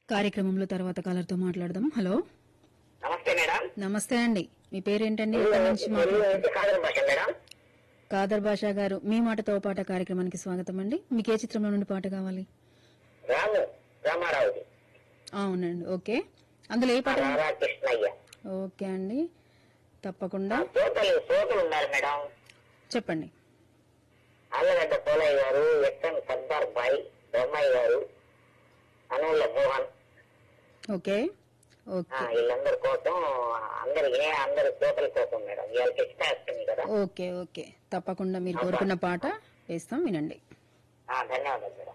కార్యక్రమంలో తర్వాత కాలర్తో మాట్లాడదాం హలో నమస్తే మేడం నమస్తే అండి మీ పేరేంటండి ఎక్కడి నుంచి మాట్లాడుతున్నారు కాదర్ భాష మేడం కాదర్ బాషా గారు మీ మాటతో పాట కార్యక్రమానికి స్వాగతం అండి మీకు ఏ చిత్రంలో నుండి పాట కావాలి రాము రామారావుది అవునండి ఓకే అందులో ఏ పాట రాధాకృష్ణయ్య ఓకే అండి తప్పకుండా సోతలు సోతలు ఉన్నారు మేడం చెప్పండి ఆళ్ళగడ్డ పోలయ్య గారు ఎస్ఎన్ సర్దార్ బాయ్ బొమ్మాయి గారు అనుల మోహన్ ఓకే ఆ, ఓకే వీళ్ళందరి కోసం అందరికి అందరి శ్రోతల కోసం మేడం ఇవాళ కృష్ణ వస్తుంది కదా ఓకే ఓకే తప్పకుండా మీరు కోరుకున్న పాట వేస్తాం వినండి ఆ, ధన్యవాదాలు మేడం